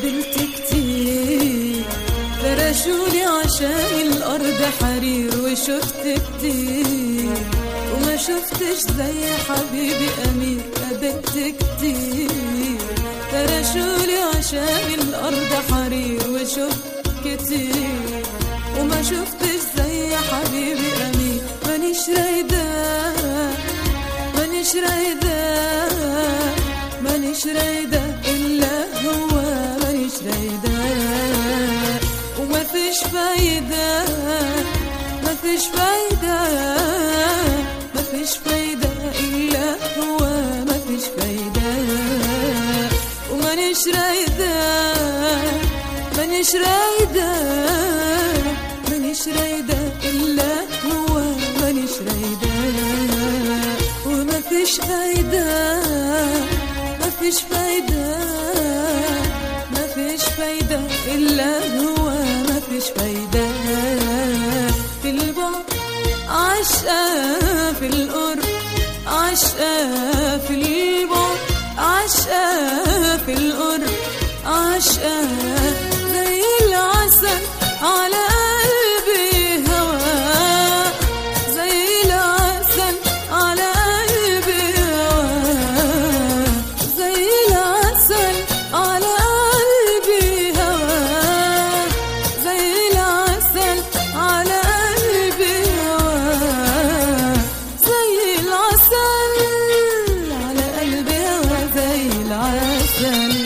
قابلت كتير فرشولي عشان الأرض حرير وشفت كتير وما شفتش زي حبيبي أمير قابلت كتير فرشولي عشان الأرض حرير وشفت كتير وما شفتش زي حبيبي أمير مانيش رايدة مانيش رايدة مانيش رايدة إلا هو مانيش رايدة وما فيش فايدة ما فيش فايدة ما فيش فايدة إلا هو ما فيش فايدة ومانيش رايدة مانيش رايدة مانيش رايدة إلا هو مانيش رايدة وما فيش فايدة ما فيش فايدة ما فيش فايدة إلا هو ما فيش فايدة في البعد عشقة في القرب عشقة في البعد عشقة في القرب عشقة زي العسل على قلبي هوا زي العسل على قلبي هوا زي العسل على قلبي هوا زي العسل على قلبي هوا زي العسل على قلبي هوا زي العسل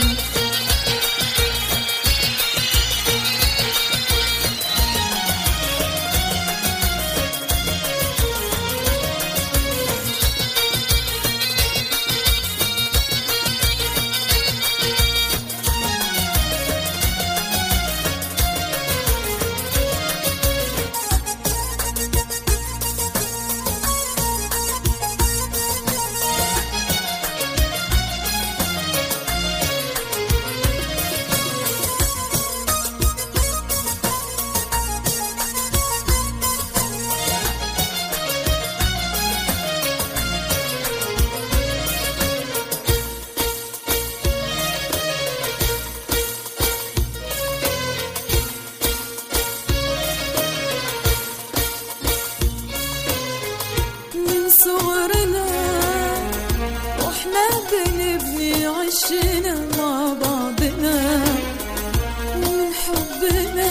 من صغرنا واحنا بنبني عشنا مع بعضنا من حبنا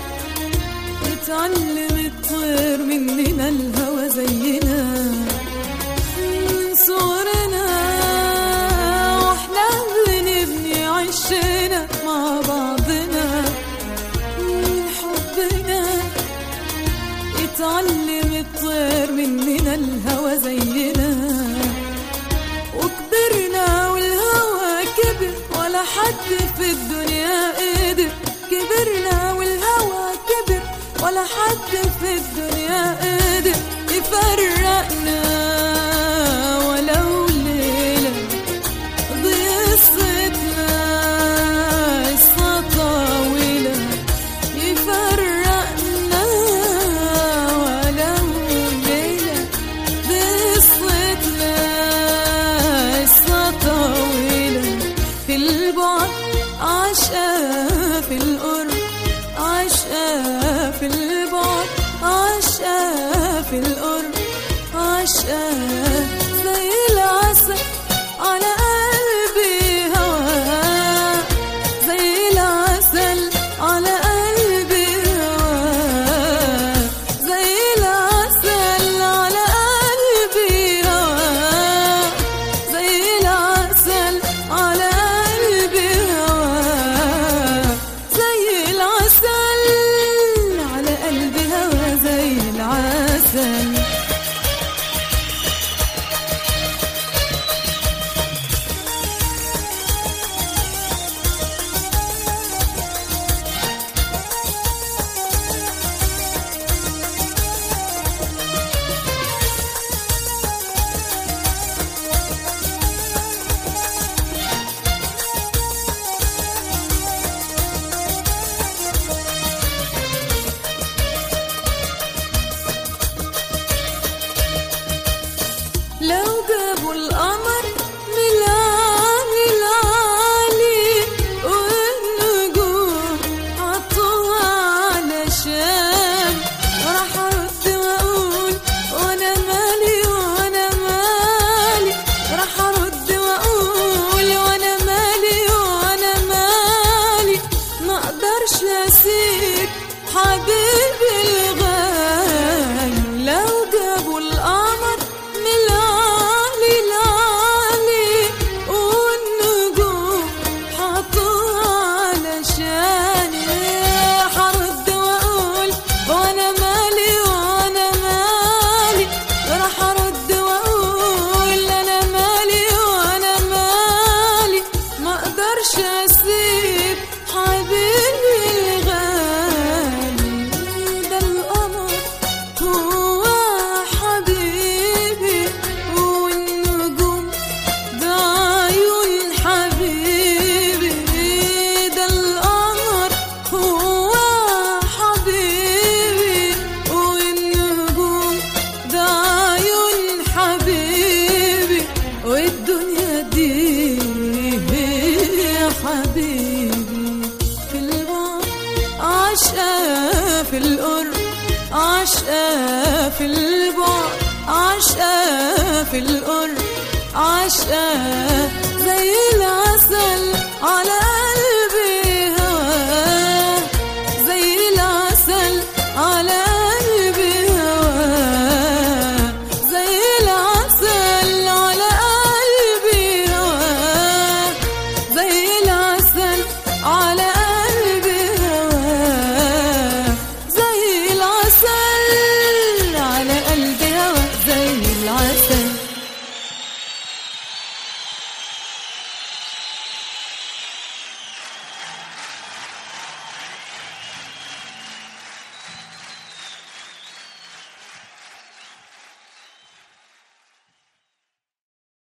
اتعلم الطير مننا الهوى زينا من صغرنا واحنا بنبني عشنا مع بعضنا من حبنا يتعلم الطير مننا الهوى زينا وكبرنا والهوى كبر ولا حد في الدنيا قدر كبرنا والهوى كبر ولا حد في الدنيا قدر يفرقنا ولو ليلة دي قصتنا قصة طويلة يفرقنا ولو ليلة قصتنا قصة طويلة في البعد عشقة في القرب عشقة في البعد عشقة في القرب عشقة زي العسل على قلبي هوا زي العسل على قلبي هوا زي العسل على قلبي هوا زي العسل على قلبي هوا زي العسل على قلبي هوا زي العسل حبيبي الغالي لو جابوا القمر من العالي العالي والنجوم حطوها علشاني حرد واقول وانا مالي وانا مالي راح ارد واقول انا مالي وانا مالي ما اقدرش اسيب حبيبي الغالي ده القمر هو حبيبي والنجوم ده عيون حبيبي ده القمر هو حبيبي والنجوم ده عيون حبيبي والدنيا دي يا حبيبي في البعد عشقة في القرب عشقة في البعد عشقة في القرب عشقة زي العسل على